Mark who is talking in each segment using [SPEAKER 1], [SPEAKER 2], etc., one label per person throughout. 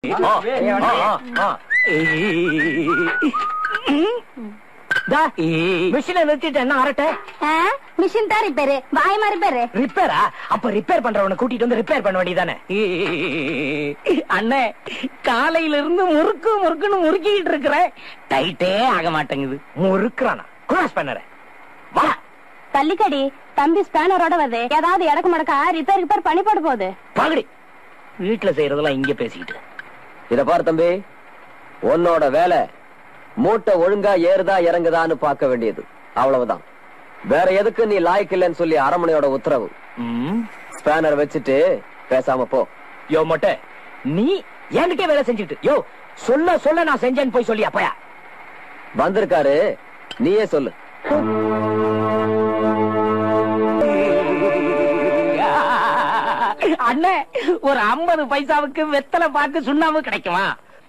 [SPEAKER 1] மிஷினை நிறுத்திட்டு என்ன அரட்ட
[SPEAKER 2] மிஷின் தான் ரிப்பேரு வாயமா ரிப்பேரு
[SPEAKER 1] ரிப்பேரா அப்ப ரிப்பேர் பண்றவனை கூட்டிட்டு வந்து ரிப்பேர் பண்ண வேண்டியதானே அண்ணே காலையில இருந்து முறுக்கு முறுக்குன்னு முறுக்கிட்டு இருக்கிறேன் டைட்டே ஆக மாட்டேங்குது முறுக்குறானா கிராஸ் பண்ணற வா
[SPEAKER 2] தள்ளிக்கடி தம்பி ஸ்பேனரோட வருது ஏதாவது இடக்கு மடக்கா ரிப்பேர் ரிப்பேர் பண்ணி போட போகுது
[SPEAKER 1] பகடி வீட்டுல செய்யறதெல்லாம் இங்க பேசிக்கிட்டு
[SPEAKER 3] இத பாரு தம்பி உன்னோட வேலை மூட்டை ஒழுங்கா ஏறுதா இறங்குதான்னு பார்க்க வேண்டியது அவ்வளவுதான் வேற எதுக்கு நீ லாய்க்கு இல்லைன்னு சொல்லி அரமனையோட உத்தரவு
[SPEAKER 1] ம்.
[SPEAKER 3] ஸ்பேனர் வச்சுட்டு பேசாம போ
[SPEAKER 1] யோ மொட்டை நீ என்கிட்டே வேலை செஞ்சுட்டு யோ சொல்ல சொல்ல நான் செஞ்சேன்னு போய் சொல்லி அப்பயா
[SPEAKER 3] வந்திருக்காரு நீயே சொல்லு
[SPEAKER 1] அண்ணே ஒரு ஐம்பது பைசாவுக்கு வெத்தலை பாக்கு சுண்ணாம்பு கிடைக்குமா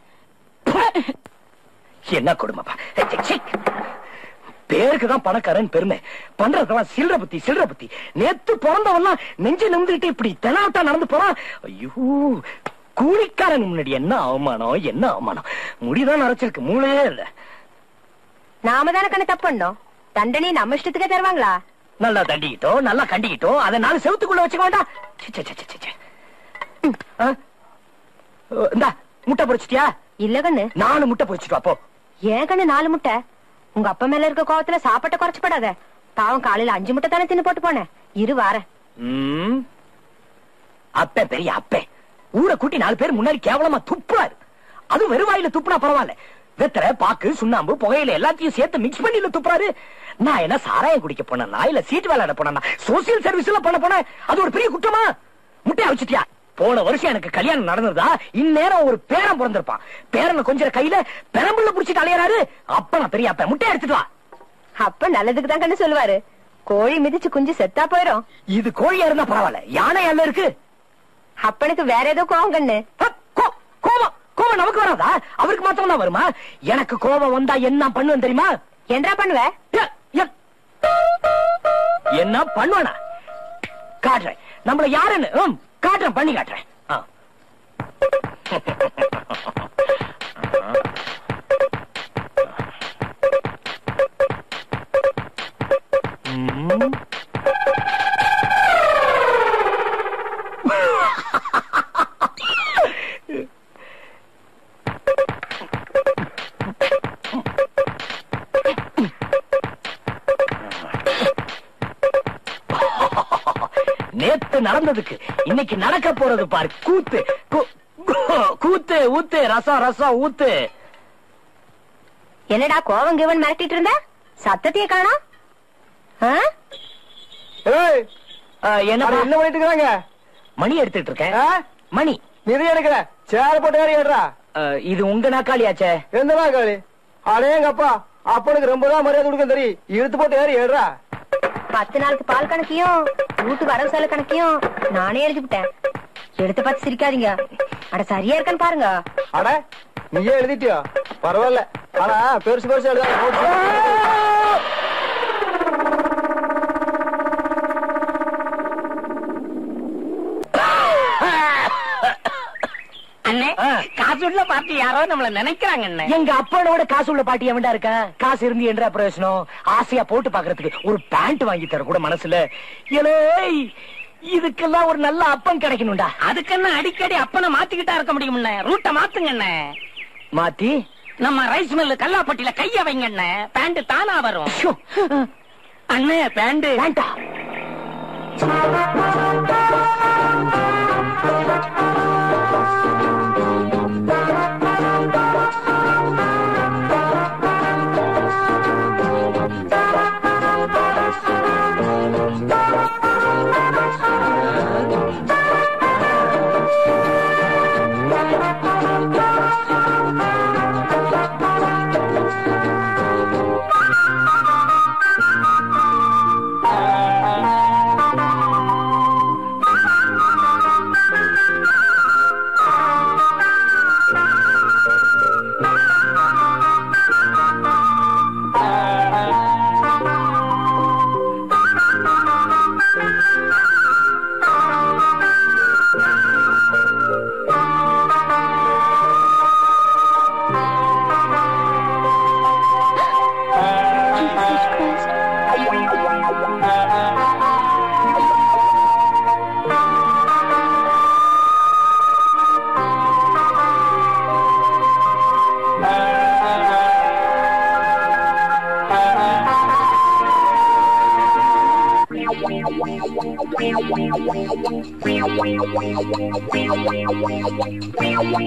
[SPEAKER 1] என்ன கொடுமைப்பா ச்சீ, ச்சீ. பேருக்கு தான் பணக்காரன் பெருமை பண்றதெல்லாம் சில்லற புத்தி சில்லற புத்தி நேத்து பிறந்தவெல்லாம் நெஞ்சு நிமிந்துட்டு இப்படி தெனாவட்டா நடந்து போறான் ஐயோ கூலிக்காரன் முன்னாடி என்ன அவமானம் என்ன அவமானம் முடிதான் நரைச்சிருக்கு மூளையே இல்ல
[SPEAKER 2] நாம தானே கண்ணு தப்பு பண்ணோம் தண்டனை நம்ம இஷ்டத்துக்கே தருவாங்களா
[SPEAKER 1] நல்லா தண்டிக்கிட்டோம் நல்லா கண்டிக்கிட்டோம் அதை நாலு செவத்துக்குள்ள வச்சுக்க வேண்டாம் ச்சே, ச்சே, ச்சே, ச்சே, ச்சே. ஆ? இந்தா முட்டை பொரிச்சிட்டியா
[SPEAKER 2] இல்ல கண்ணு
[SPEAKER 1] நாலு முட்டை பொரிச்சிட்டு வா, போ
[SPEAKER 2] ஏன் கண்ணு நாலு முட்டை உங்க அப்பா மேல இருக்க கோவத்துல சாப்பாட்டை குறைச்சு போடாத பாவம் காலையில அஞ்சு முட்டை தானே தின்னு போட்டு போனேன் இரு வாரேன்
[SPEAKER 1] ம். அப்பன் பெரிய அப்பன் ஊரை கூட்டி நாலு பேர் முன்னாடி கேவலமா துப்புறாரு அது வெறுவாயில துப்புனா பரவாயில்ல வெத்தரை பாக்கு சுண்ணாம்பு புகையில எல்லாத்தையும் சேர்த்து மிக்ஸ் பண்ணி துப்புறாரு நான் என்ன சாராயம் குடிக்க போனா இல்ல சீட் விளையாட போனா சோசியல் சர்வீஸ் எல்லாம் பண்ண போனேன் அது ஒரு பெரிய குற்றமா முட்டையை வச்சுட்டியா போன வருஷம் எனக்கு கல்யாணம் நடந்ததா இந்நேரம் ஒரு பேரன் பிறந்திருப்பான் பேரனை கொஞ்சம் கையில பெரம்புள்ள புடிச்சிட்டு அலையறாரு அப்ப நான் பெரிய அப்பன் முட்டையை எடுத்துட்டு வா
[SPEAKER 2] அப்ப நல்லதுக்கு தான் கண்ணு சொல்லுவாரு கோழி மிதிச்சு குஞ்சு செத்தா போயிரும்
[SPEAKER 1] இது கோழியா இருந்தா பரவாயில்ல யானை அல்ல இருக்கு
[SPEAKER 2] அப்பனுக்கு வேற ஏதோ கோவம் கண்ணு
[SPEAKER 1] ஹ, கோ- கோபம் கோபம் நமக்கு வராதா அவருக்கு மாத்திரம் தான் வருமா எனக்கு கோபம் வந்தா என்ன பண்ணுவேன் தெரியுமா
[SPEAKER 2] என்னடா பண்ணுவ
[SPEAKER 1] எ- எ- என்ன பண்ணுவானா காட்டுறேன் நம்மள யாருன்னு ம், காட்டுறேன் பண்ணி காட்டுறேன் ஆ. ம். நேத்து நடந்ததுக்கு இன்னைக்கு நடக்க போறது பாரு கூத்து கூ- கூ- கூத்து ஊத்து ரசம் ரசம் ஊத்து
[SPEAKER 2] என்னடா கோவம் கிவன் மிரட்டிட்டு இருந்த சத்தத்தையே காணோம் ஆ?
[SPEAKER 4] ஏய்
[SPEAKER 1] ஆ, என்ன
[SPEAKER 4] அட, என்ன பண்ணிட்டு இருக்காங்க
[SPEAKER 1] மணி எடுத்துட்டு இருக்கேன்
[SPEAKER 4] ஆ?
[SPEAKER 1] மணி
[SPEAKER 4] நிறைய எடுக்கிற சேர போட்டு ஏறி ஏடுறா
[SPEAKER 1] ஆ, இது உங்க நாக்காளியாச்சே
[SPEAKER 4] எந்த காளி அடேங்கப்பா அப்பனுக்கு ரொம்ப தான் மரியாதை கொடுக்க தெரியும் இழுத்து போட்டு ஏறி ஏடுறா
[SPEAKER 2] பத்து நாளுக்கு பால் கணக்கையும் வீட்டு வரவு செலவு கணக்கையும் நானே எழுதிவிட்டேன் எடுத்து பார்த்து சிரிக்காதீங்க அட சரியா இருக்கான்னு பாருங்க
[SPEAKER 4] அட நீயே எழுதிட்டியோ பரவாயில்ல ஆனா பெருசு பெருசு எழுதாத
[SPEAKER 1] அண்ணே காசுள்ள பாட்டி யாரோ நம்மள நினைக்கிறாங்க அண்ணே எங்க அப்பனோட காசு உள்ள பாட்டி எவன்டா இருக்கா காசு இருந்து என்ற பிரயோஜனம் ஆசையா போட்டு பாக்குறதுக்கு ஒரு பேண்ட் வாங்கி தர கூட மனசுல ஏலே இதுக்கெல்லாம் ஒரு நல்ல அப்பன் கிடைக்கணும்டா அதுக்கு அடிக்கடி அப்பனை மாத்திக்கிட்டா இருக்க முடியும் ரூட்ட மாத்துங்க மாத்தி நம்ம ரைஸ் மில்லு கல்லாப்பட்டியில கைய வைங்க பேண்ட் தானா வரும் அண்ணே பேண்ட் பேண்டா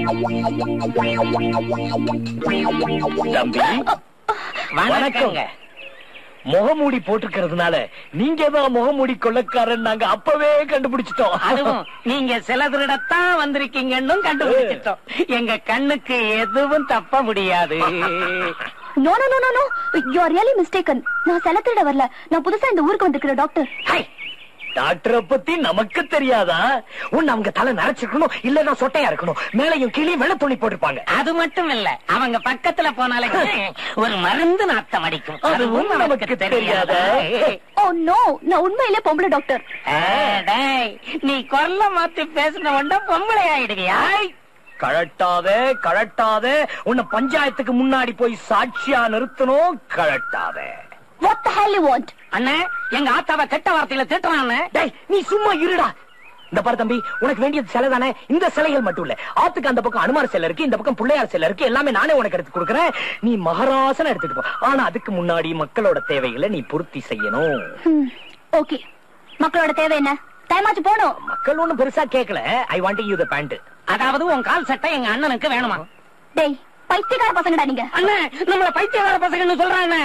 [SPEAKER 1] தம்பி வணக்கங்க முகமூடி போட்டுக்கிறதுனால நீங்க தான் முகமூடி கொள்ளக்காரன் நாங்க அப்பவே கண்டுபிடிச்சிட்டோம்
[SPEAKER 5] அதுவும் நீங்க சில திருடத்தான் வந்திருக்கீங்கன்னு கண்டுபிடிச்சிட்டோம் எங்க கண்ணுக்கு எதுவும் தப்ப முடியாது
[SPEAKER 2] no no no no no you are really mistaken நான் செல திருட வரல நான் புதுசா இந்த ஊருக்கு வந்திருக்கிற டாக்டர்
[SPEAKER 1] ஹை, டாக்டரை பத்தி நமக்கு தெரியாதா உன்னை அவங்க தலை நரைச்சிருக்கணும் இல்லன்னா சொட்டையா இருக்கணும் மேலையும் கீழே வெள்ள துணி போட்டிருப்பாங்க
[SPEAKER 5] அது மட்டும் இல்ல அவங்க பக்கத்துல போனாலே ஒரு மருந்து நாத்தம் அடிக்கும் அதுவும் நமக்கு தெரியாதா
[SPEAKER 2] ஓ நோ நான் உண்மையிலே பொம்பளை டாக்டர்
[SPEAKER 5] ஆ, டேய், நீ கொல்ல மாத்தி பேசின உடனே பொம்பளை ஆயிடுவியா
[SPEAKER 1] கழட்டாதே கழட்டாதே உன்னை பஞ்சாயத்துக்கு முன்னாடி போய் சாட்சியா நிறுத்தணும் கழட்டாதே
[SPEAKER 2] what the hell you want
[SPEAKER 5] அண்ணே எங்க ஆத்தாவை கெட்ட வார்த்தையில திட்டுறான்
[SPEAKER 1] டேய் நீ சும்மா இருடா இந்த பாரு தம்பி உனக்கு வேண்டியது சிலை தானே இந்த சிலைகள் மட்டும் இல்ல ஆத்துக்கு அந்த பக்கம் அனுமார் சிலை இருக்கு இந்த பக்கம் பிள்ளையார் சிலை இருக்கு எல்லாமே நானே உனக்கு எடுத்து கொடுக்கறேன் நீ மகராசன எடுத்துட்டு போ ஆனா அதுக்கு முன்னாடி மக்களோட தேவைகளை நீ பூர்த்தி செய்யணும்
[SPEAKER 2] ஓகே மக்களோட தேவை என்ன டைம் ஆச்சு போகணும்
[SPEAKER 1] மக்கள் ஒண்ணும் பெருசா கேட்கல I want you the pant
[SPEAKER 5] அதாவது உன் கால் சட்டை எங்க அண்ணனுக்கு வேணுமா
[SPEAKER 2] டேய் பைத்தியக்கார பசங்கடா நீங்க
[SPEAKER 5] அண்ணே நம்மள பைத்தியக்கார பசங்கன்னு சொல்றாங்க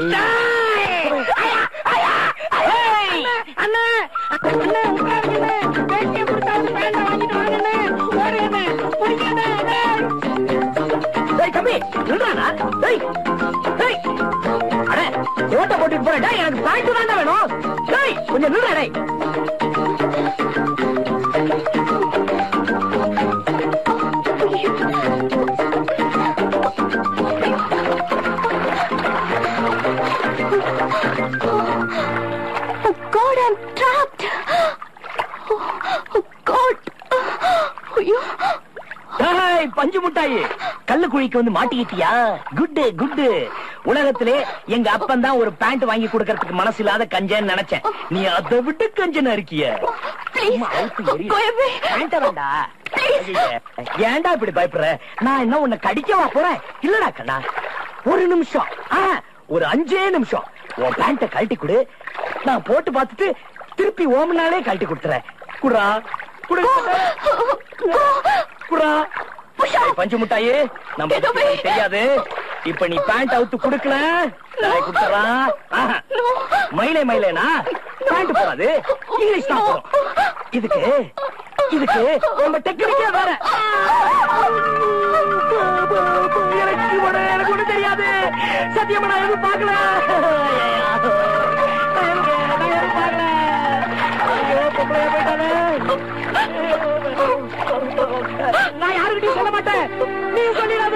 [SPEAKER 5] அண்ணா அண்ணா உட்காருங்கண்ணே வேட்டியை கொடுத்தாச்சு பேண்ட வாங்கிட்டு வாங்கண்ணே ஓடுங்கண்ணே பிடிக்கண்ணே
[SPEAKER 1] டேய் தம்பி நில்றானா டேய் டேய் அட ஓட்ட போட்டுட்டு போறேன் டேய் எனக்கு பேண்ட் தானே வேணும் டேய் கொஞ்சம் நில்றா டேய்
[SPEAKER 2] Oh God, I'm trapped. Oh God. ஐயோ
[SPEAKER 1] டேய் பஞ்சு முட்டாயி கல்லு குழிக்கு வந்து மாட்டிக்கிட்டியா குட்டு குட்டு உலகத்திலே எங்க அப்பன் தான் ஒரு பேண்ட் வாங்கி கொடுக்கறதுக்கு மனசு இல்லாத கஞ்சன்னு நினைச்சேன் நீ அதை விட்டு கஞ்சனா இருக்கிய
[SPEAKER 2] Please, go away.
[SPEAKER 1] வேண்டா ஏன்டா இப்படி பயப்படுற நான் என்ன உன்னை கடிக்கவா போறேன் இல்லடா கண்ணா ஒரு நிமிஷம் ஆ, ஒரு அஞ்சே நிமிஷம் உன் பேண்ட கழட்டி கொடு நான் போட்டு பார்த்துட்டு திருப்பி ஓமனாலே கழட்டி கொடுத்துறேன் குடா குடு குடா ஏய், பஞ்சு முட்டாயே நம்ம
[SPEAKER 2] Get away.
[SPEAKER 1] பத்தி தெரியாது இப்ப நீ பேண்ட் அவுத்து குடுக்கல நான் குடுத்துறான் மயிலே மயிலேனா பேண்ட் போடாது இங்கிலீஷ் தான் போடும் இதுக்கு இதுக்கு நம்ம டெக்னிக்கே வேற எனக்கு ஒண்ணு- எனக்கு ஒண்ணு தெரியாது சத்தியமா நான் எதுவும் பார்க்கல நான் எதுவும் நான் எதுவும் பார்க்கல ஐயோ, பொம்பளையா போயிட்டானே. நான் யாருக்கிட்டையும் சொல்ல மாட்டேன் நீ சொல்லிடாத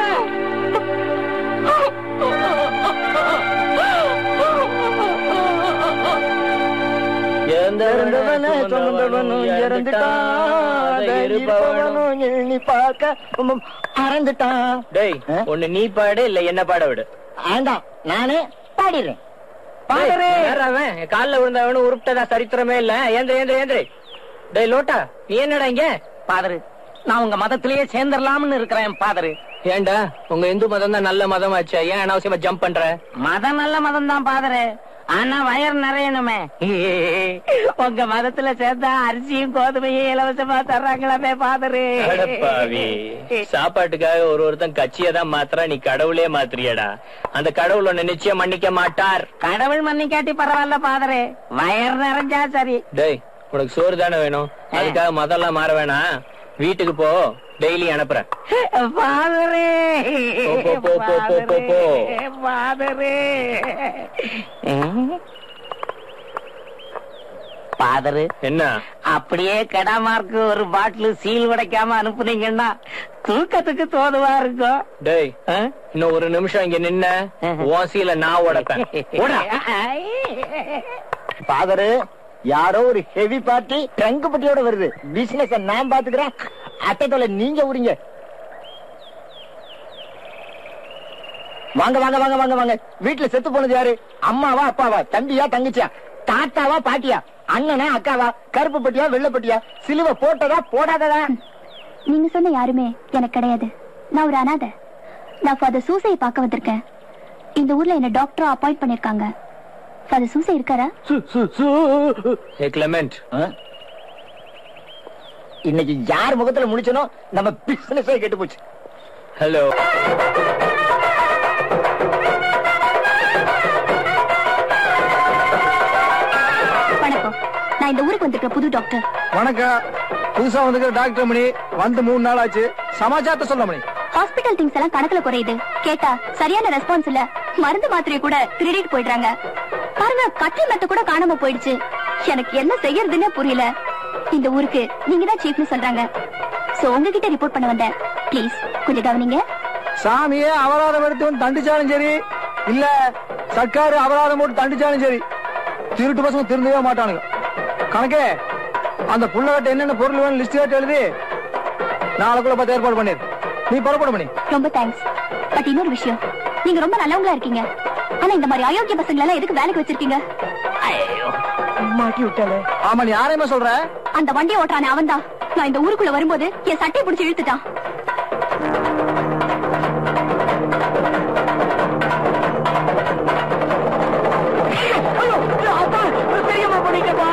[SPEAKER 4] இறந்தவனே சுமந்தவனும் இறந்துட்டான் இருப்பவனும் எண்ணி பார்க்க உம், மறந்துட்டான்
[SPEAKER 1] டேய்
[SPEAKER 4] ஆ?
[SPEAKER 1] ஒண்ணு நீ பாடு இல்ல என்ன பாட விடு
[SPEAKER 4] ஆண்டாம் நானே பாடிடுறேன்
[SPEAKER 1] பாடுறே அவன் கால்ல விழுந்தவனு உருப்பிட்டதா சரித்திரமே இல்ல ஏந்திர ஏந்திர ஏந்திர டேய் லோட்டா நீ என்னடா இங்க
[SPEAKER 5] பாதரு நான் உங்க மதத்திலேயே சேர்ந்துடலாம்னு இருக்கிறேன் பாதரு
[SPEAKER 1] ஏன்டா உங்க இந்து மதம் தான் நல்ல மதம் ஆச்சு ஏன் அனாவசியமா ஜம்ப் பண்ற
[SPEAKER 5] மதம் நல்ல மதம் தான் பாதரு ஆனா வயர் நிறையணுமே உங்க மதத்துல சேர்ந்தா அரிசியும் கோதுமையும் இலவசமா தர்றாங்களாமே பாதரு
[SPEAKER 1] அடப்பாவி சாப்பாட்டுக்காக ஒரு ஒருத்தன் கட்சியை தான் மாத்திரா நீ கடவுளே மாத்திரியடா அந்த கடவுள் உன்னை நிச்சயம் மன்னிக்க மாட்டார்
[SPEAKER 5] கடவுள் மன்னிக்காட்டி பரவாயில்ல பாதரு வயர் நிறைஞ்சா சரி
[SPEAKER 1] டேய் உனக்கு சோறு தானே வேணும் அதுக்காக மதம்லாம் மாற வேணாம் வீட்டுக்கு போ டெய்லி அனுப்புறேன்
[SPEAKER 5] பாதரே
[SPEAKER 1] போ, போ, போ, போ, போ, போ.
[SPEAKER 5] பாதரே பாதரு
[SPEAKER 1] என்ன
[SPEAKER 5] அப்படியே கெடாமார்க்கு ஒரு பாட்டில் சீல் உடைக்காம அனுப்புனீங்கன்னா தூக்கத்துக்கு தோதுவா இருக்கும்
[SPEAKER 1] டேய் இன்னும் ஒரு நிமிஷம் இங்க நின்ன உன் சீல நான் உடைப்பேன் போடா.
[SPEAKER 4] பாதரு யாரோ ஒரு ஹெவி பார்ட்டி ட்ரங்க் பட்டியோட வருது பிசினஸ் நான் பாத்துக்கிறேன் அட்டத்தோல நீங்க விடுங்க வாங்க வாங்க வாங்க வாங்க வாங்க வீட்டுல செத்து போனது யாரு அம்மாவா அப்பாவா தம்பியா தங்கச்சியா தாத்தாவா பாட்டியா அண்ணனா அக்காவா கருப்பு பட்டியா வெள்ளை பட்டியா சிலுவை போட்டதா போடாததா
[SPEAKER 2] நீங்க சொன்ன யாருமே எனக்கு கிடையாது நான் ஒரு அனாதை நான் ஃபாதர் சூசையை பார்க்க வந்திருக்கேன் இந்த ஊர்ல என்ன டாக்டரா அப்பாயிண்ட் பண்ணிருக்காங்க ஃபாதர் சூசை இருக்காரா
[SPEAKER 1] ஏ கிளமெண்ட்
[SPEAKER 4] இன்னைக்கு யார் முகத்துல முடிச்சனோ நம்ம பிசினஸே கெட்டு போச்சு
[SPEAKER 1] ஹலோ
[SPEAKER 2] வணக்கம் நான் இந்த ஊருக்கு வந்திருக்க புது டாக்டர்
[SPEAKER 6] வணக்கம் புதுசா வந்துக்கிற டாக்டர் மணி வந்து மூணு நாள் ஆச்சு சமாச்சாரத்தை சொல்ல மணி
[SPEAKER 2] ஹாஸ்பிட்டல் திங்ஸ் எல்லாம் கணக்குல குறையுது கேட்டா சரியான ரெஸ்பான்ஸ் இல்ல மருந்து மாத்திரையை கூட திருடிட்டு போயிடுறாங்க பாருங்க கட்டில் மெத்த கூட காணாம போயிடுச்சு எனக்கு என்ன செய்யறதுன்னே புரியல இந்த ஊருக்கு நீங்க தான் சீஃப்னு சொல்றாங்க சோ உங்ககிட்ட ரிப்போர்ட் பண்ண வந்தேன் ப்ளீஸ் கொஞ்சம் கவனிங்க
[SPEAKER 6] சாமியே அபராதம் எடுத்து வந்து தண்டிச்சாலும் சரி இல்ல சர்க்காரு அபராதம் போட்டு தண்டிச்சாலும் சரி திருட்டு பசங்க திருந்தவே மாட்டானுங்க கணக்கே அந்த புள்ளகட்ட என்னென்ன பொருள் வேணும் லிஸ்ட் கேட்டு எழுதி நாளைக்குள்ள பார்த்து ஏற்பாடு பண்ணிரு நீ புறப்பட பண்ணி
[SPEAKER 2] ரொம்ப தேங்க்ஸ் பட் இன்னொரு விஷயம் நீங்க ரொம்ப நல்லவங்களா இருக்கீங்க ஆனா இந்த மாதிரி அயோக்கிய பசங்களை எல்லாம் எதுக்கு வேலைக்கு வச்சிருக்கீங்க
[SPEAKER 1] மாட்டி விட்டாலே
[SPEAKER 6] ஆமா நீ யாரையுமே சொல்ற
[SPEAKER 2] அந்த வண்டியை ஓட்டுறானே அவன்தான் நான் இந்த ஊருக்குள்ள வரும்போது என் சட்டையை பிடிச்சி இழுத்துட்டான்
[SPEAKER 1] தெரியாம பண்ணிட்டப்பா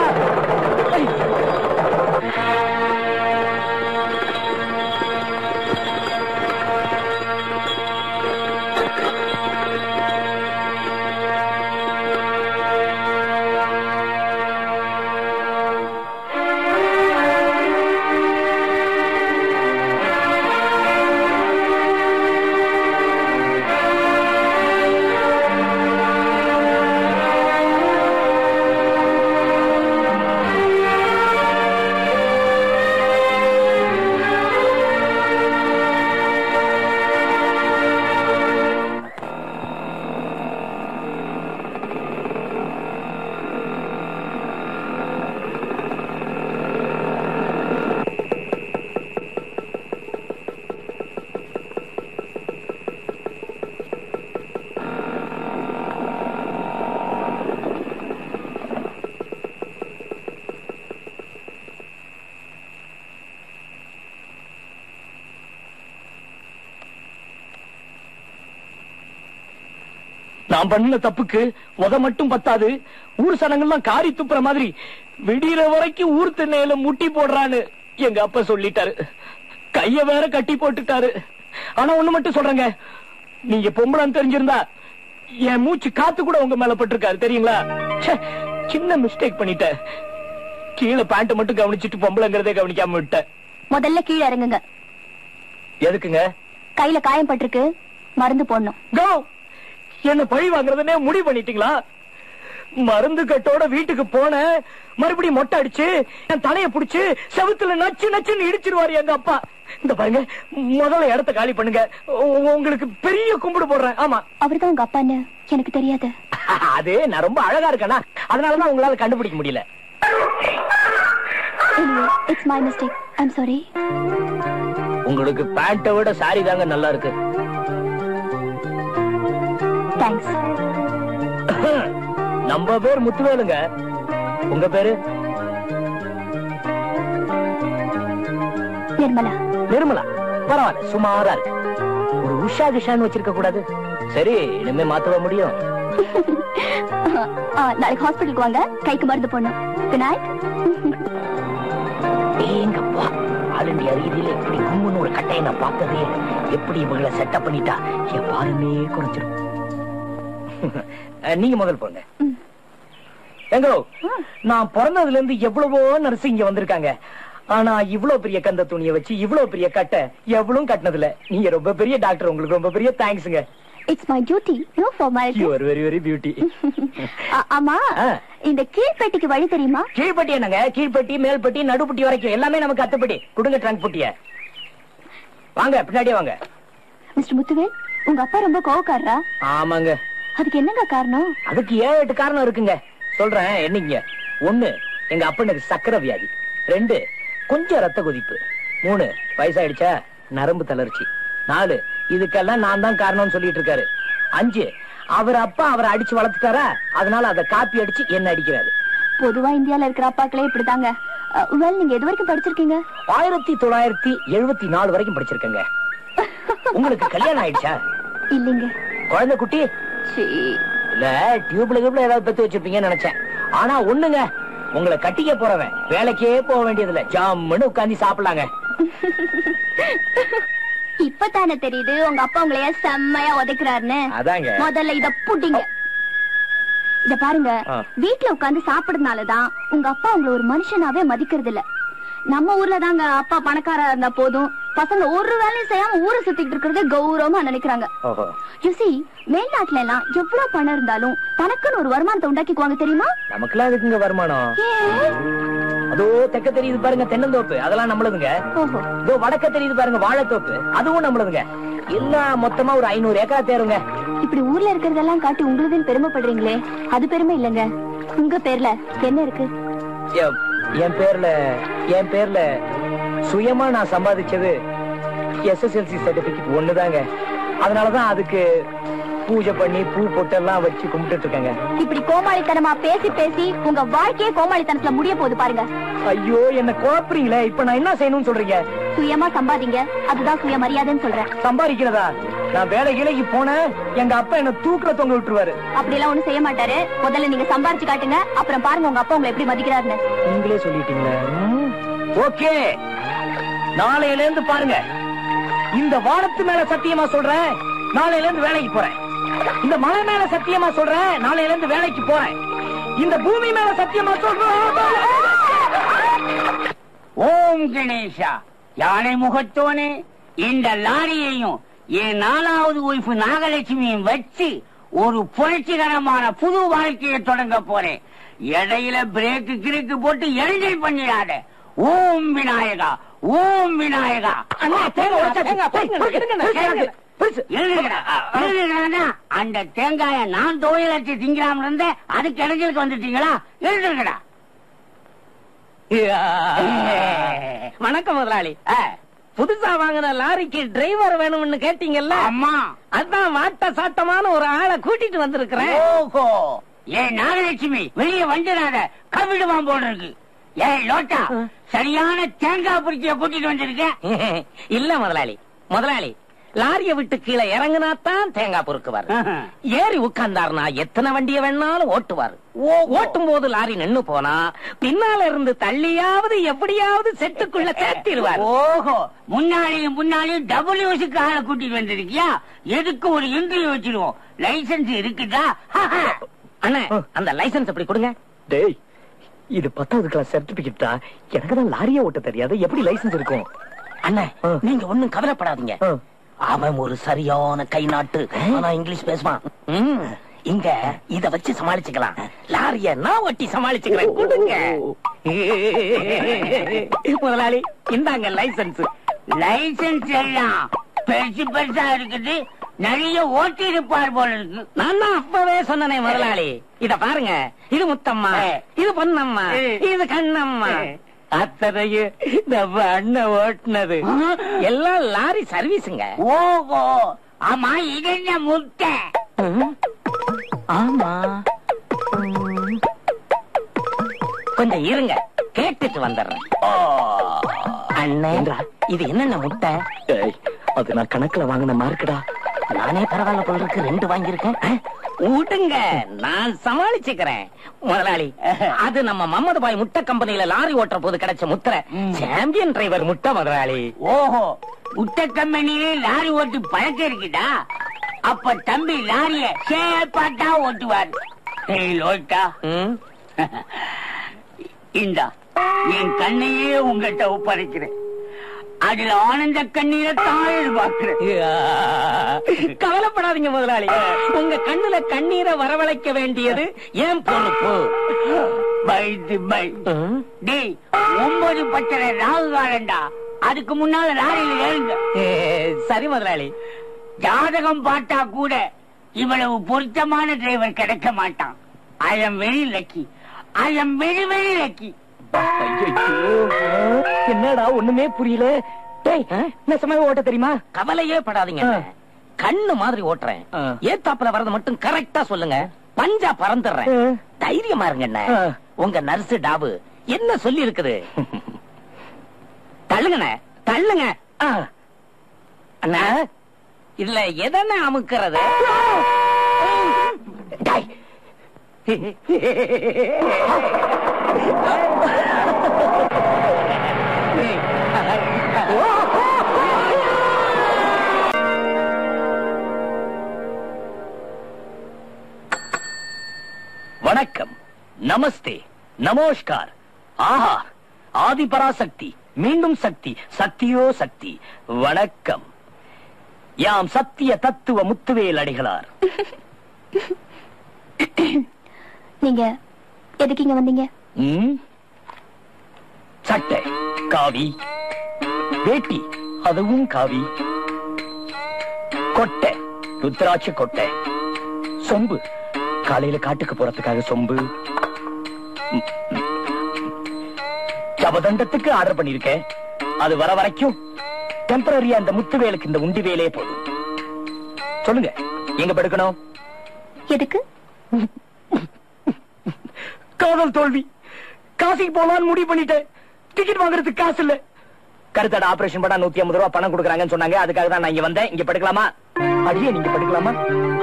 [SPEAKER 1] நான் பண்ண தப்புக்கு உத மட்டும் பத்தாது ஊர் சனங்கள்லாம் காரி துப்புற மாதிரி விடிகிற வரைக்கும் ஊர் திண்ணையில முட்டி போடுறான்னு எங்க அப்பா சொல்லிட்டாரு கைய வேற கட்டி போட்டுட்டாரு ஆனா ஒண்ணு மட்டும் சொல்றேங்க நீங்க பொம்பளைன்னு தெரிஞ்சிருந்தா என் மூச்சு காத்து கூட உங்க மேல பட்டிருக்காரு தெரியுங்களா ச்சே, சின்ன மிஸ்டேக் பண்ணிட்டேன் கீழே பேண்ட் மட்டும் கவனிச்சிட்டு பொம்பளைங்கிறதே கவனிக்காம விட்டேன்
[SPEAKER 2] முதல்ல கீழே இறங்குங்க
[SPEAKER 1] எதுக்குங்க
[SPEAKER 2] கையில காயம் பட்டிருக்கு மருந்து போடணும்
[SPEAKER 1] கோ என்ன பழி வாங்குறதுனே முடிவு பண்ணிட்டீங்களா மருந்து கட்டோட வீட்டுக்கு போன மறுபடியும் மொட்டை அடிச்சு என் தலைய புடிச்சு செவுத்துல நச்சு நச்சுன்னு இடிச்சிருவாரு எங்க அப்பா இந்த பாருங்க முதல்ல இடத்த காலி பண்ணுங்க உ- உங்களுக்கு பெரிய கும்பிடு போடுறேன் ஆமா
[SPEAKER 2] அவர்தான் உங்க அப்பான்னு எனக்கு தெரியாது
[SPEAKER 1] அது நான் ரொம்ப அழகா இருக்கேனா அதனாலதான் உங்களால கண்டுபிடிக்க முடியல
[SPEAKER 2] it's my mistake I'm sorry
[SPEAKER 1] உங்களுக்கு பேண்ட்டை விட சாரி தாங்க நல்லா இருக்கு
[SPEAKER 2] தேங்க்ஸ்
[SPEAKER 1] நம்ம பேர் முத்துவேலுங்க உங்க பேரு
[SPEAKER 2] நிர்மலா
[SPEAKER 1] நிர்மலா பரவாயில்ல சுமாரா இருக்கு ஒரு உஷா கிஷான்னு வச்சிருக்க கூடாது சரி இனிமே மாத்தவ முடியும்
[SPEAKER 2] ஆ, நாளைக்கு ஹாஸ்பிட்டலுக்கு வாங்க கைக்கு மருந்து போடணும் குட் நைட்
[SPEAKER 1] ஏங்கப்பா ஆல் இந்தியா ரீதியில இப்படி கும்முன்னு ஒரு கட்டையை நான் பார்த்ததே இல்ல. எப்படி இவங்களை செட்டப் பண்ணிட்டா என் பாருமே குறைச்சிரும் அஹ், நீங்க முதல் போங்க எங்கோ நான் பிறந்ததுல இருந்து எவ்வளவோ நர்ஸ் இங்க வந்திருக்காங்க ஆனா இவ்வளவு பெரிய கந்த துணியை வச்சு இவ்வளவு பெரிய கட்டை எவ்வளவும் கட்டினதுல நீங்க ரொம்ப பெரிய டாக்டர் உங்களுக்கு ரொம்ப பெரிய தேங்க்ஸ்ங்க
[SPEAKER 2] it's my duty no formality
[SPEAKER 1] you are very very beauty
[SPEAKER 2] ஆமா
[SPEAKER 1] ஆ.
[SPEAKER 2] இந்த கீழ்பெட்டிக்கு வழி தெரியுமா
[SPEAKER 1] கீழ்பட்டி என்னங்க கீழ்பட்டி மேல்பட்டி நடுப்பட்டி வரைக்கும் எல்லாமே நமக்கு அத்துப்படி கொடுங்க ட்ரங்க் புட்டிய வாங்க பின்னாடியே வாங்க
[SPEAKER 2] மிஸ்டர் முத்துவேல் உங்க அப்பா ரொம்ப கோவக்காரரா
[SPEAKER 1] ஆமாங்க
[SPEAKER 2] அதுக்கு என்னங்க காரணம்
[SPEAKER 1] அதுக்கு ஏழு எட்டு காரணம் இருக்குங்க சொல்றேன் என்னங்க ஒண்ணு எங்க அப்பனுக்கு சக்கரை வியாதி ரெண்டு கொஞ்சம் ரத்த கொதிப்பு மூணு வயசாயிடுச்சா நரம்பு தளர்ச்சி நாலு இதுக்கெல்லாம் நான் தான் காரணம்னு சொல்லிட்டு இருக்காரு அஞ்சு அவர் அப்பா அவரை அடிச்சு வளர்த்துட்டாரா அதனால அதை காப்பி அடிச்சு என்ன அடிக்கிறாரு
[SPEAKER 2] பொதுவா இந்தியால இருக்கிற அப்பாக்களே இப்படிதாங்க வெல் நீங்க எது வரைக்கும் படிச்சிருக்கீங்க
[SPEAKER 1] ஆயிரத்தி தொள்ளாயிரத்தி எழுபத்தி நாலு வரைக்கும் படிச்சிருக்கேங்க உங்களுக்கு கல்யாணம் ஆயிடுச்சா
[SPEAKER 2] இல்லைங்க
[SPEAKER 1] குழந்தை குட்டி
[SPEAKER 2] சீ.
[SPEAKER 1] இல்ல டியூப்ல கியூப்ல ஏதாவது பெத்து வச்சிருப்பீங்கன்னு நினைச்சேன் ஆனா ஒண்ணுங்க உங்களை கட்டிக்க போறவன் வேலைக்கே போக வேண்டியதில்ல ஜம்முன்னு உட்கார்ந்து சாப்பிடலாங்க
[SPEAKER 2] இப்பதானே தெரியுது உங்க அப்பா உங்களைய செம்மையா உதைக்கிறாருன்னு
[SPEAKER 1] அதாங்க
[SPEAKER 2] முதல்ல இத புட்டிங்க இத பாருங்க
[SPEAKER 1] ஆ.
[SPEAKER 2] வீட்ல உட்கார்ந்து சாப்பிடுறதுனாலதான் உங்க அப்பா உங்களை ஒரு மனுஷனாவே மதிக்கிறது இல்ல நம்ம ஊர்ல தாங்க அப்பா பணக்காரா இருந்தா போதும் பசங்க ஒரு வேலையும் செய்யாம ஊரை சுத்திட்டு இருக்கிறது கௌரவமா நினைக்கிறாங்க
[SPEAKER 1] ஓஹோ
[SPEAKER 2] யூசி மேல்நாட்டுல எல்லாம் எவ்வளவு பணம் இருந்தாலும் தனக்குன்னு ஒரு வருமானத்தை உண்டாக்கிக்குவாங்க தெரியுமா
[SPEAKER 1] நமக்குலாம் அதுக்குங்க வருமானம்
[SPEAKER 2] ஏன்?
[SPEAKER 1] அதோ தெக்க தெரியுது பாருங்க தென்னந்தோப்பு அதெல்லாம் நம்மளுதுங்க
[SPEAKER 2] ஓஹோ
[SPEAKER 1] இதோ வடக்க தெரியுது பாருங்க வாழைத்தோப்பு அதுவும் நம்மளுதுங்க எல்லாம் மொத்தமா ஒரு ஐநூறு ஏக்கரா தேருங்க
[SPEAKER 2] இப்படி ஊர்ல இருக்கிறதெல்லாம் காட்டி உங்களுதுன்னு பெருமைப்படுறீங்களே அது பெருமை இல்லங்க உங்க பேர்ல என்ன இருக்கு
[SPEAKER 1] என்- என் பேர்ல என் பேர்ல சுயமா நான் சம்பாதிச்சது எஸ்எஸ்எல்சி சர்டிபிகேட் ஒண்ணுதாங்க அதனாலதான் அதுக்கு பூஜை பண்ணி பூ பொட்டெல்லாம் வச்சு கும்பிட்டு இருக்கேங்க
[SPEAKER 2] இப்படி கோமாளித்தனமா பேசி பேசி உங்க வாழ்க்கையே கோமாளித்தனத்துல முடிய போகுது பாருங்க
[SPEAKER 1] ஐயோ என்ன குழப்புறீங்களே இப்ப நான் என்ன செய்யணும்னு சொல்றீங்க
[SPEAKER 2] சுயமா சம்பாதிங்க அதுதான் சுயமரியாதைன்னு சொல்றேன்
[SPEAKER 1] சம்பாதிக்கிறதா நான் வேலை கிளைக்கு போனேன் எங்க அப்பா என்ன தூக்கில தொங்க விட்டுருவாரு
[SPEAKER 2] அப்படி எல்லாம் ஒண்ணும் செய்ய மாட்டாரு முதல்ல நீங்க சம்பாரிச்சு காட்டுங்க அப்புறம் பாருங்க உங்க அப்பா உங்களை எப்படி மதிக்கிறாருன்னு
[SPEAKER 1] நீங்களே சொல்லிட்டீங்களே ஓகே நாளையில இருந்து பாருங்க இந்த வானத்து மேல சத்தியமா சொல்றேன் நாளையில இருந்து வேலைக்கு போறேன் இந்த மலை மேல சத்தியமா சொல்றேன் நாளையில இருந்து வேலைக்கு போறேன் இந்த பூமி மேல சத்தியமா சொல்றேன்
[SPEAKER 5] ஓம் கணேஷா யானை முகத்தோனே இந்த லாரியையும் என் நாலாவது ஒய்ஃபு நாகலட்சுமியும் வச்சு ஒரு புரட்சிகரமான புது வாழ்க்கையை தொடங்க போறேன் இடையில பிரேக்கு கிறுக்கு போட்டு எரிஞ்சல் பண்ணிடாத ஓம் விநாயகா ஓம் விநாயகா
[SPEAKER 1] அண்ணா, தேங்காய் உடைச்சா, தேங்காய், போய், இருங்கண்ணா, தேங்காய். பெருசு.
[SPEAKER 5] எழுதுங்கடா. எழுதுங்கடா. அந்த தேங்காய நான் தொழில் வச்சு திங்கலாம்னு இருந்தேன் அதுக்கு இடைஞ்சலுக்கு வந்துட்டீங்களா எழுதுங்கடா
[SPEAKER 7] வணக்கம் முதலாளி புதுசா வாங்கின லாரிக்கு டிரைவர் வேணும்னு கேட்டீங்கல்ல
[SPEAKER 5] அம்மா
[SPEAKER 7] அதான் வாட்ட சாட்டமான ஒரு ஆளை கூட்டிட்டு வந்திருக்கிறேன்
[SPEAKER 5] ஓஹோ ஏன் நாகலட்சுமி வெளியே வந்துடாத கவிடுவான் போல இருக்கு ஏய் லோட்டா சரியான தேங்காய் பிடிச்சிய கூட்டிட்டு வந்திருக்கேன்
[SPEAKER 7] இல்ல முதலாளி முதலாளி லாரிய விட்டு கீழே இறங்குனாத்தான் தேங்காய் பொறுக்குவார் ஏறி உட்கார்ந்தாருனா எத்தனை வண்டிய வேணாலும் ஓட்டுவார் ஓட்டும் போது லாரி நின்னு போனா பின்னால இருந்து தள்ளியாவது எப்படியாவது செட்டுக்குள்ள சேர்த்திருவார்
[SPEAKER 5] ஓஹோ முன்னாடியும் முன்னாடியும் டபிள்யூஸுக்கு ஆளை கூட்டிட்டு வந்திருக்கியா எதுக்கு ஒரு இன்டர்வியூ வச்சிருவோம் லைசன்ஸ் இருக்குதா
[SPEAKER 7] அண்ணா அந்த லைசன்ஸ் எப்படி கொடுங்க
[SPEAKER 1] டேய் இது பத்தாவது கிளாஸ் சர்டிபிகேட் தான் எனக்கு தான் லாரியே ஓட்ட தெரியாது எப்படி லைசென்ஸ் இருக்கும்
[SPEAKER 7] அண்ணா
[SPEAKER 1] ஆ.
[SPEAKER 7] நீங்க ஒண்ணும் கவலைப்படாதீங்க
[SPEAKER 1] ஆ.
[SPEAKER 7] அவன் ஒரு சரியான கை நாட்டு ஆனா இங்கிலீஷ் பேசுவான் ம், இங்க இத வச்சு சமாளிச்சுக்கலாம் லாரிய நான் ஒட்டி சமாளிச்சுக்கிறேன் கொடுங்க முதலாளி இந்தாங்க லைசன்ஸ்
[SPEAKER 5] லைசன்ஸ் எல்லாம் பெருசு பெருசா இருக்குது நிறைய ஓட்டி இருப்பார் போல இருக்கு
[SPEAKER 7] நான் தான் அப்பவே சொன்னனே முதலாளி இத பாருங்க இது முத்தம்மா இது பொன்னம்மா இது கண்ணம்மா அத்தனையும் நம்ம அண்ணன் ஓட்டுனது எல்லாம் லாரி சர்வீஸுங்க
[SPEAKER 5] ஓஹோ ஆமா இது என்ன முட்டை
[SPEAKER 7] ம். ஆமா ம். கொஞ்சம் இருங்க கேட்டுட்டு வந்துடுறேன் அண்ணே இது என்னென்ன முட்டை
[SPEAKER 1] டேய் அது நான் கணக்குல வாங்கின மார்க்குடா
[SPEAKER 7] நானே பரவாயில்ல போல இருக்கு ரெண்டு வாங்கியிருக்கேன் ஆ, விடுங்க நான் சமாளிச்சுக்கிறேன் முதலாளி அது நம்ம மம்மது பாய் முட்டை கம்பெனில லாரி ஓட்டுற போது கிடைச்ச முத்திரை சாம்பியன் டிரைவர் முட்டை முதலாளி
[SPEAKER 5] ஓஹோ முட்டை கம்பெனிலே லாரி ஓட்டி பழக்கம் இருக்குதா அப்ப தம்பி லாரிய சேப்பாட்டா ஓட்டுவார் ஏய் லோட்டா
[SPEAKER 7] ம்.
[SPEAKER 5] இந்தா என் கண்ணையே உங்ககிட்ட ஒப்படைக்கிறேன் அதுல ஆனந்த கண்ணீரை தான் எதிர்பார்க்கிறேன்
[SPEAKER 7] கவலைப்படாதீங்க முதலாளி உங்க கண்ணுல கண்ணீரை வரவழைக்க வேண்டியது ஏன் பொறுப்பு
[SPEAKER 5] பைத்து பை
[SPEAKER 7] ம்.
[SPEAKER 5] டேய் ஒன்பது பச்சரை ராகு காலண்டா அதுக்கு முன்னால லாரியில ஏறுங்க
[SPEAKER 7] ஏ, சரி முதலாளி
[SPEAKER 5] ஜாதகம் பார்த்தா கூட இவ்வளவு பொருத்தமான டிரைவர் கிடைக்க மாட்டான் I am very lucky I am very very lucky
[SPEAKER 1] என்னடா ஒண்ணுமே புரியல டேய் நெசமாவே ஓட்ட தெரியுமா
[SPEAKER 7] கவலையே படாதீங்க
[SPEAKER 1] ஆ.
[SPEAKER 7] கண்ணு மாதிரி ஓட்டுறேன்
[SPEAKER 1] ஆ.
[SPEAKER 7] ஏத்தாப்புல வரது மட்டும் கரெக்டா சொல்லுங்க பஞ்சா பறந்துடுறேன்
[SPEAKER 1] ஆ.
[SPEAKER 7] தைரியமா இருங்க அண்ணே.
[SPEAKER 1] ஆ.
[SPEAKER 7] உங்க நர்ஸ் டாபு என்ன சொல்லி இருக்குது தள்ளுங்கண்ணே தள்ளுங்க
[SPEAKER 1] ஆ.
[SPEAKER 7] அண்ணா இதுல எதன அமுக்கிறது
[SPEAKER 1] டேய். வணக்கம் நமஸ்தே நமோஸ்கார் ஆஹா ஆதிபராசக்தி மீண்டும் சக்தி சக்தியோ சக்தி வணக்கம் யாம் சத்திய தத்துவ முத்துவேல் அடிகளார்
[SPEAKER 2] நீங்க எதுக்கு இங்க வந்தீங்க
[SPEAKER 1] ம்? சட்டை காவி வேட்டி அதுவும் காவி கொட்டை ருத்ராட்ச கொட்டை சொம்பு காலையில காட்டுக்கு போறதுக்காக சொம்பு ம், ம். ஜபதண்டத்துக்கு ஆர்டர் பண்ணிருக்கேன் அது வர வரைக்கும் டெம்பரரியா அந்த முத்துவேலுக்கு இந்த உண்டி வேலையே போதும் சொல்லுங்க எங்க படுக்கணும்
[SPEAKER 2] எதுக்கு
[SPEAKER 1] காதல் தோல்வி காசிக்கு போலான்னு முடிவு பண்ணிட்டேன் டிக்கெட் வாங்குறதுக்கு காசு இல்ல கருத்தட ஆபரேஷன் பண்ணா நூத்தி ஐம்பது ரூபாய் பணம் கொடுக்குறாங்கன்னு சொன்னாங்க அதுக்காக தான் நான் இங்க வந்தேன் இங்க படுக்கலாமா அடியே நீங்க படுக்கலாமா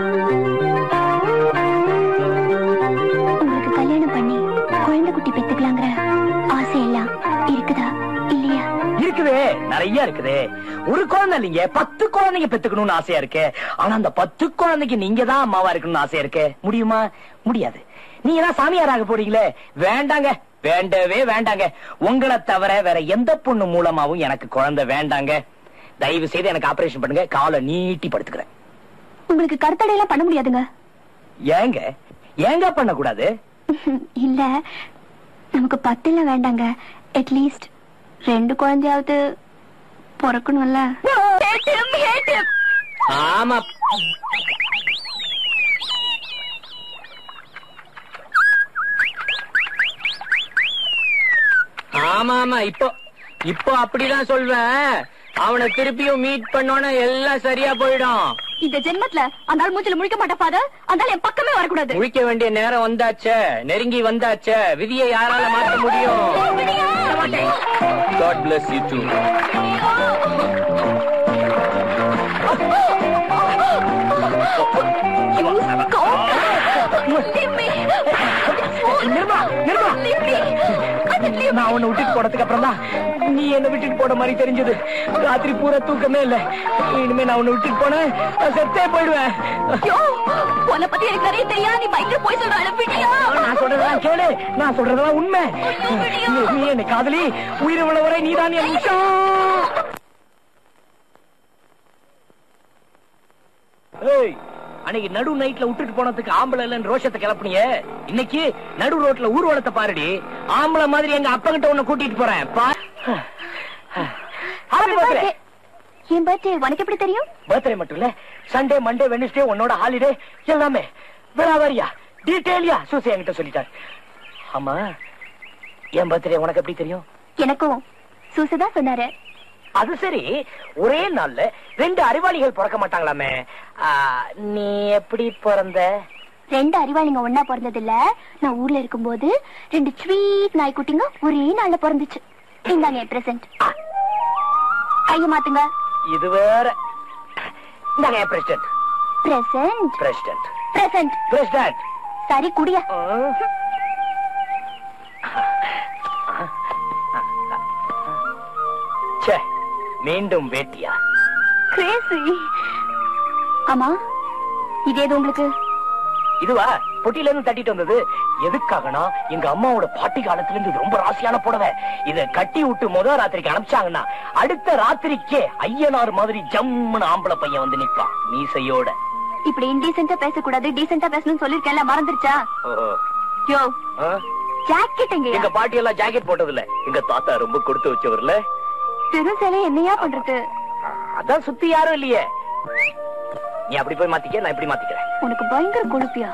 [SPEAKER 2] உங்களுக்கு கல்யாணம் பண்ணி குழந்தை குட்டி பெத்துக்கலாங்கிற ஆசை எல்லாம் இருக்குதா இல்லையா
[SPEAKER 1] இருக்குதே நிறைய இருக்குதே ஒரு குழந்தை இல்லைங்க பத்து குழந்தைங்க பெத்துக்கணும்னு ஆசையா இருக்கு ஆனா அந்த பத்து குழந்தைக்கு நீங்க தான் அம்மாவா இருக்கணும்னு ஆசையா இருக்கு முடியுமா முடியாது நீங்க தான் சாமியாராக போறீங்களே வேண்டாங்க வேண்டவே வேண்டாங்க உங்களை தவிர வேற எந்த பொண்ணு மூலமாவும் எனக்கு குழந்தை வேண்டாங்க தயவு செய்து எனக்கு ஆபரேஷன் பண்ணுங்க காலை நீட்டி படுத்துக்கிறேன்
[SPEAKER 2] உங்களுக்கு கருத்தடை எல்லாம் பண்ண முடியாதுங்க
[SPEAKER 1] ஏங்க ஏங்க பண்ண கூடாது
[SPEAKER 2] இல்ல நமக்கு பத்துல வேண்டாங்க அட்லீஸ்ட் ரெண்டு குழந்தையாவது பிறக்கணும்ல
[SPEAKER 1] ஆமா
[SPEAKER 7] ஆமா ஆமா இப்போ இப்போ அப்படிதான் சொல்வேன் அவனை திருப்பியும் மீட் பண்ணோன்னா எல்லாம் சரியா போயிடும்
[SPEAKER 2] இந்த ஜென்மத்துல அந்த ஆள் மூஞ்சில முழிக்க மாட்டா ஃபாதர் அந்த ஆள் என் பக்கமே வரக்கூடாது
[SPEAKER 7] முழிக்க வேண்டிய நேரம் வந்தாச்சே நெருங்கி வந்தாச்சே விதியை யாரால மாற்ற முடியும் God bless you too
[SPEAKER 1] Nirma Nirma நான் உன்னை விட்டுட்டு போனதுக்கு அப்புறம் தான் நீ என்ன விட்டுட்டு போன மாதிரி தெரிஞ்சது ராத்திரி பூரா தூக்கமே இல்ல இனிமே நான் உன்னை விட்டுட்டு போனேன் நான் செத்தே போயிடுவேன்
[SPEAKER 2] உன்னை பத்தி எனக்கு நிறைய தெரியாது நீ பயங்கர போய் சொல்ற அனுப்பிட்டியா
[SPEAKER 1] நான் சொல்றதெல்லாம் கேளு நான் சொல்றதெல்லாம் உண்மை நீ- நீ என்ன காதலி உயிர் உள்ளவரை நீதான் என் விஷம் ஏய், அன்னைக்கு நடு நைட்ல விட்டுட்டு போனதுக்கு ஆம்பளை இல்லன்னு ரோஷத்தை கிளப்புனியே இன்னைக்கு நடு ரோட்ல ஊர்வலத்தை பாருடி ஆம்பளை மாதிரி எங்க அப்பா கிட்ட உன்னை கூட்டிட்டு போறேன் பா Happy birthday.
[SPEAKER 2] என் பர்த்டே உனக்கு எப்படி தெரியும்
[SPEAKER 1] பர்த்டே மட்டும் இல்ல சண்டே மண்டே வெனஸ்டே உன்னோட ஹாலிடே எல்லாமே விராவாரியா டீட்டெயிலியா சூசி என்கிட்ட சொல்லிட்டார் ஆமா என் பர்த்டே உனக்கு எப்படி தெரியும்
[SPEAKER 2] எனக்கும் சூசுதான் சொன்னாரு
[SPEAKER 1] அது சரி ஒரே நாள்ல ரெண்டு அறிவாளிகள் பிறக்க மாட்டாங்களாமே ஆ, நீ எப்படி பிறந்த
[SPEAKER 2] ரெண்டு அறிவாளிங்க ஒன்னா பிறந்தது இல்ல நான் ஊர்ல இருக்கும்போது ரெண்டு ஸ்வீட் நாய்க்குட்டிங்க ஒரே நாள்ல பிறந்துச்சு இந்தாங்க என் பிரசன்ட் கைய மாத்துங்க
[SPEAKER 1] இது வேற இந்தாங்க என் president
[SPEAKER 2] present
[SPEAKER 1] president
[SPEAKER 2] present
[SPEAKER 1] president
[SPEAKER 2] சரி குடியா
[SPEAKER 1] ச்சே மீண்டும் வேட்டியா
[SPEAKER 2] கிரேசி ஆமா இது ஏது உங்களுக்கு
[SPEAKER 1] இதுவா பொட்டில இருந்து தட்டிட்டு வந்தது எதுக்காகனா எங்க அம்மாவோட பாட்டி காலத்துல இருந்து இது ரொம்ப ராசியான புடவை இத கட்டி விட்டு முத ராத்திரிக்கு அனுப்பிச்சாங்கன்னா அடுத்த ராத்திரிக்கே ஐயனார் மாதிரி ஜம்முன்னு ஆம்பளை பையன் வந்து நிப்பான் மீசையோட
[SPEAKER 2] இப்படி இன்டீசென்ட்டா பேசக்கூடாது டீசென்ட்டா பேசணும்னு சொல்லிருக்கேன்ல மறந்துருச்சா
[SPEAKER 1] ஓஹோ.
[SPEAKER 2] யோ
[SPEAKER 1] ஆ?
[SPEAKER 2] ஜாக்கெட்
[SPEAKER 1] எங்க
[SPEAKER 2] எங்க
[SPEAKER 1] பாட்டி எல்லாம் ஜாக்கெட் போட்டது இல்ல எங்க தாத்தா ரொம்ப கொடுத்து வச்சவர்ல
[SPEAKER 2] பெரும் சேலை என்னையா பண்றது
[SPEAKER 1] அதான் சுத்தி யாரும் இல்லையே நீ அப்படி போய் மாத்திக்க நான் இப்படி மாத்திக்கிறேன்
[SPEAKER 2] உனக்கு பயங்கர கொழுப்பியா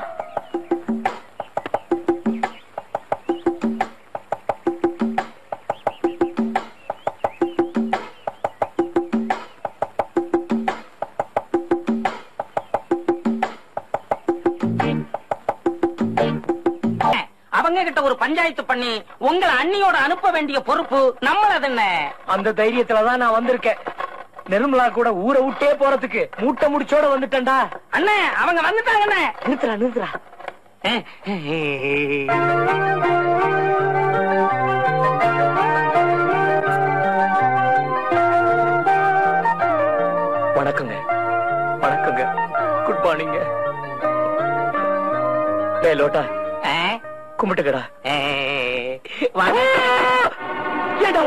[SPEAKER 7] அவங்க கிட்ட ஒரு பஞ்சாயத்து பண்ணி உங்களை அண்ணியோட அனுப்ப வேண்டிய பொறுப்பு நம்மளது என்ன
[SPEAKER 1] அந்த தைரியத்துலதான் நான் வந்திருக்கேன் நிர்மலா கூட ஊரை விட்டே போறதுக்கு மூட்டை முடிச்சோட வந்துட்டேன்டா
[SPEAKER 7] அண்ணே அவங்க வந்துட்டாங்கண்ணே
[SPEAKER 1] நிறுத்துறா நிறுத்துறா வணக்கங்க வணக்கங்க குட் மார்னிங்க டேய் லோட்டா
[SPEAKER 7] ஆ?
[SPEAKER 1] கும்பிட்டுக்கடா
[SPEAKER 7] ஏ, வாங்க.
[SPEAKER 1] ஏடா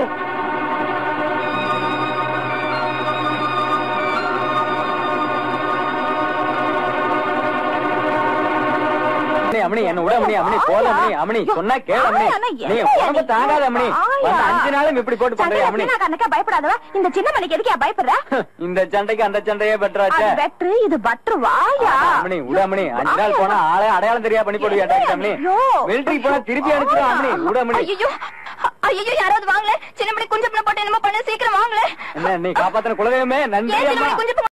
[SPEAKER 4] அம்மணி அம்மணி என்ன விட அம்மணி அம்மணி போல அம்மணி அம்மணி சொன்னா கேள அம்மணி நீ உடம்பு தாங்காத அம்மணி வந்து அஞ்சு நாளும் இப்படி போட்டு பண்றிய அம்மணி
[SPEAKER 2] பயப்படாதவ இந்த சின்ன மணிக்கு எதுக்கு பயப்படுற
[SPEAKER 4] இந்த சண்டைக்கு அந்த சண்டையே பெட்டராச்சே
[SPEAKER 2] வெற்று இது பற்று வாயா
[SPEAKER 4] அம்மணி விட அம்மணி அஞ்சு நாள் போனா ஆளே அடையாளம் தெரியா பண்ணி போடுவியா டாக்டர் அம்மணி
[SPEAKER 2] ஐயோ.
[SPEAKER 4] மிலிட்டரி போனா திருப்பி அனுப்பிச்சிடும் அம்மணி விட அம்மணி
[SPEAKER 2] ஐயோ ஐயோ யாராவது வாங்கல சின்ன மணி குஞ்சு போட்டு என்னமோ பண்ண சீக்கிரம் வாங்கல
[SPEAKER 4] என்ன நீ காப்பாத்தின குலதெய்வமே நன்றி
[SPEAKER 2] ஏன் சின்ன
[SPEAKER 4] அம்மா
[SPEAKER 2] மணி குஞ்சு